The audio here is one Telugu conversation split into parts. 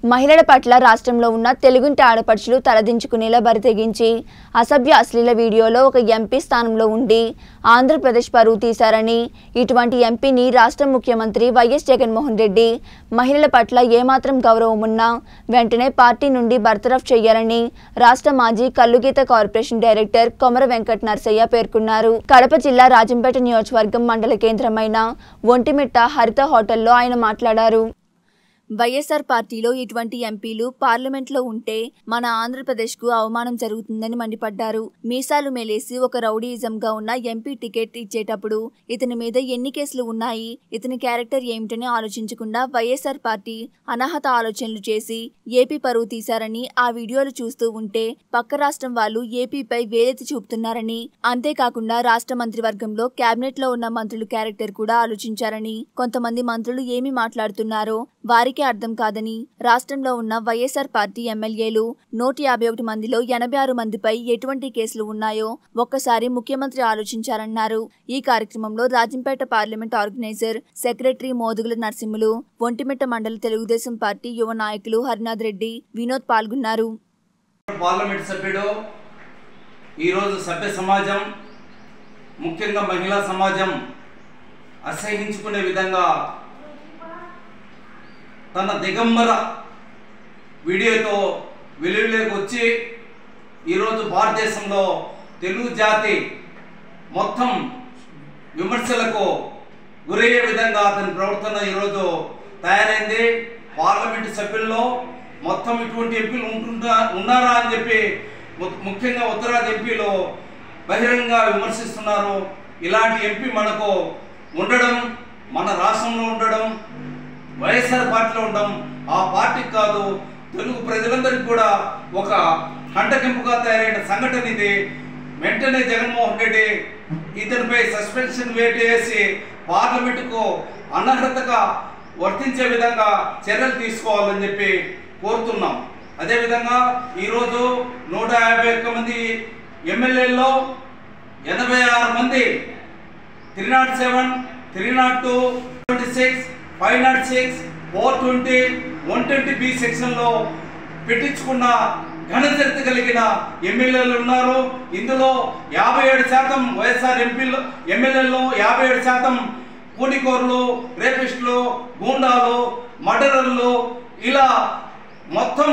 మహిళల పట్ల రాష్ట్రంలో ఉన్న తెలుగుంటి ఆడపడుచులు తలదించుకునేలా బరితెగించి అసభ్య అశ్లీల వీడియోలో ఒక ఎంపీ స్థానంలో ఉండి ఆంధ్రప్రదేశ్ పరువు తీశారని ఇటువంటి ఎంపీని రాష్ట్ర ముఖ్యమంత్రి వైఎస్ జగన్మోహన్ రెడ్డి మహిళల పట్ల ఏమాత్రం గౌరవం ఉన్నా వెంటనే పార్టీ నుండి బర్తరఫ్ చేయాలని రాష్ట్ర మాజీ కల్లుగీత కార్పొరేషన్ డైరెక్టర్ కొమర వెంకట నర్సయ్య పేర్కొన్నారు కడప జిల్లా రాజంపేట నియోజకవర్గం మండల కేంద్రమైన ఒంటిమిట్ట హరిత హోటల్లో ఆయన మాట్లాడారు వైఎస్ఆర్ పార్టీలో ఇటువంటి ఎంపీలు పార్లమెంట్లో ఉంటే మన ఆంధ్రప్రదేశ్కు అవమానం జరుగుతుందని మండిపడ్డారు మీసాలు మేలేసి ఒక రౌడీయిజంగా ఉన్న ఎంపీ టికెట్ ఇచ్చేటప్పుడు ఇతని మీద ఎన్ని కేసులు ఉన్నాయి ఇతని క్యారెక్టర్ ఏమిటని ఆలోచించకుండా వైఎస్ఆర్ పార్టీ అనాహత ఆలోచనలు చేసి ఏపీ పరువు తీశారని ఆ వీడియోలు చూస్తూ ఉంటే పక్క రాష్ట్రం వాళ్ళు ఏపీపై వేలెత్తి చూపుతున్నారని అంతేకాకుండా రాష్ట్ర మంత్రివర్గంలో కేబినెట్ లో ఉన్న మంత్రుల క్యారెక్టర్ కూడా ఆలోచించారని కొంతమంది మంత్రులు ఏమి మాట్లాడుతున్నారో వారికి అర్థం కాదని రాష్ట్రంలో ఉన్న వైఎస్ఆర్ పార్టీ ఎమ్మెల్యేలు నూట యాభై ఒకటి మందిలో ఎనభై ఆరు మందిపై ఎటువంటి కేసులు ఉన్నాయో ఒక్కసారి ముఖ్యమంత్రి ఆలోచించారన్నారు ఈ కార్యక్రమంలో Rajampet parliament organiser secretary Modugula Narasimhulu Vontimitta మండల తెలుగుదేశం పార్టీ యువ నాయకులు హరినాథ్ రెడ్డి వినోద్ పాల్గొన్నారు పార్లమెంట్ సభ్యుడు ఈరోజు సభ్య సమాజం ముఖ్యంగా మహిళా సమాజం అసహించుకునే విధంగా తన దిగంబర వీడియోతో వెలుగులోకి వచ్చి ఈరోజు భారతదేశంలో తెలుగు జాతి మొత్తం విమర్శలకు గురయ్యే విధంగా అతని ప్రవర్తన ఈరోజు తయారైంది పార్లమెంటు సభ్యుల్లో మొత్తం ఇటువంటి ఎంపీలు ఉంటుంటా ఉన్నారా అని చెప్పి ము- ముఖ్యంగా ఉత్తరాది ఎంపీలు బహిరంగ విమర్శిస్తున్నారు ఇలాంటి ఎంపీ మనకు ఉండడం మన రాష్ట్రంలో ఉండడం వైఎస్ఆర్ పార్టీలో ఉండడం ఆ పార్టీకి కాదు తెలుగు ప్రజలందరికీ కూడా ఒక కంటకింపుగా తయారైన సంఘటన ఇది వెంటనే జగన్మోహన్ రెడ్డి ఇతనిపై సస్పెన్షన్ వేటు వేసి పార్లమెంటుకు అనర్హతగా వర్తించే విధంగా చర్యలు తీసుకోవాలని చెప్పి కోరుతున్నాం అదేవిధంగా ఈరోజు నూట యాభై ఒక్క మంది ఎమ్మెల్యేల్లో ఎనభై ఆరు మంది three naught seven three naught two twenty six five naught six four twenty one twenty B సెక్షన్లో పెట్టించుకున్న ఘనచరిత్ర కలిగిన ఎమ్మెల్యేలు ఉన్నారు ఇందులో యాభై ఏడు శాతం వైఎస్ఆర్ ఎంపీలు ఎమ్మెల్యేలు యాభై ఏడు శాతం కూలికోరులు రేపిస్టులు గూండాలు మర్డరర్లు ఇలా మొత్తం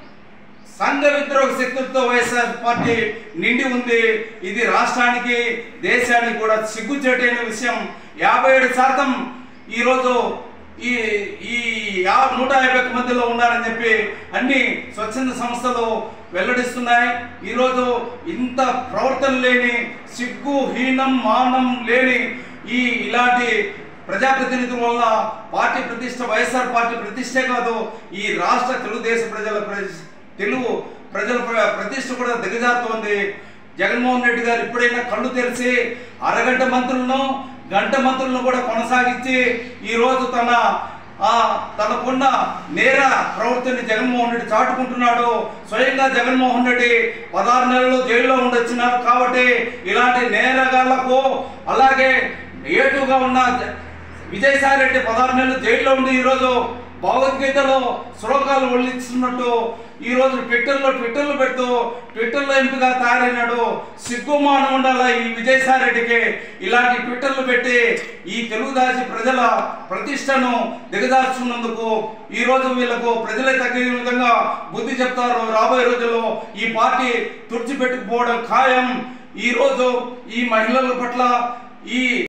సంఘ విద్రోహ శక్తులతో వైఎస్ఆర్ పార్టీ నిండి ఉంది ఇది రాష్ట్రానికి దేశానికి కూడా సిగ్గుచేటైన విషయం యాభై ఏడు శాతం ఈరోజు ఈ ఈ యా నూట యాభై ఒక్క మందిలో ఉన్నారని చెప్పి అన్ని స్వచ్ఛంద సంస్థలు వెల్లడిస్తున్నాయి ఈరోజు ఇంత ప్రవర్తన లేని సిగ్గు హీనం మానం లేని ఈ ఇలాంటి ప్రజాప్రతినిధుల వల్ల పార్టీ ప్రతిష్ట వైఎస్ఆర్ పార్టీ ప్రతిష్టే కాదు ఈ రాష్ట్ర తెలుగుదేశం ప్రజల ప్రతి- తెలుగు ప్రజల ప్ర- ప్రతిష్ట కూడా దిగజారుతోంది జగన్మోహన్ రెడ్డి గారు ఇప్పుడైనా కళ్ళు తెరిచి అరగంట మంత్రులను గంట మంత్రులను కూడా కొనసాగించి ఈరోజు తన ఆ తనకున్న నేర ప్రవృత్తిని జగన్మోహన్ రెడ్డి చాటుకుంటున్నాడు స్వయంగా జగన్మోహన్ రెడ్డి పదహారు నెలలు జైల్లో ఉండొచ్చినారు కాబట్టి ఇలాంటి నేరగాళ్లకు అలాగే ఏటుగా ఉన్న జ- విజయసాయి రెడ్డి పదహారు నెలలు జైల్లో ఉండి ఈరోజు భగవద్గీతలో శ్లోకాలు ఒళ్ళిస్తున్నట్టు ఈరోజు ట్విట్టర్లో ట్విట్టర్లు పెడుతూ ట్విట్టర్లో ఎంపిక తయారైనాడు సిగ్గుమానం ఉండాల ఈ విజయసాయి రెడ్డికి ఇలాంటి ట్విట్టర్లు పెట్టి ఈ తెలుగుదాసి ప్రజల ప్రతిష్టను దిగజార్చున్నందుకు ఈ రోజు వీళ్ళకు ప్రజలే తగిన విధంగా బుద్ధి చెప్తారు రాబోయే రోజుల్లో ఈ పార్టీ తుడిచిపెట్టుకుపోవడం ఖాయం ఈ రోజు ఈ మహిళల పట్ల ఈ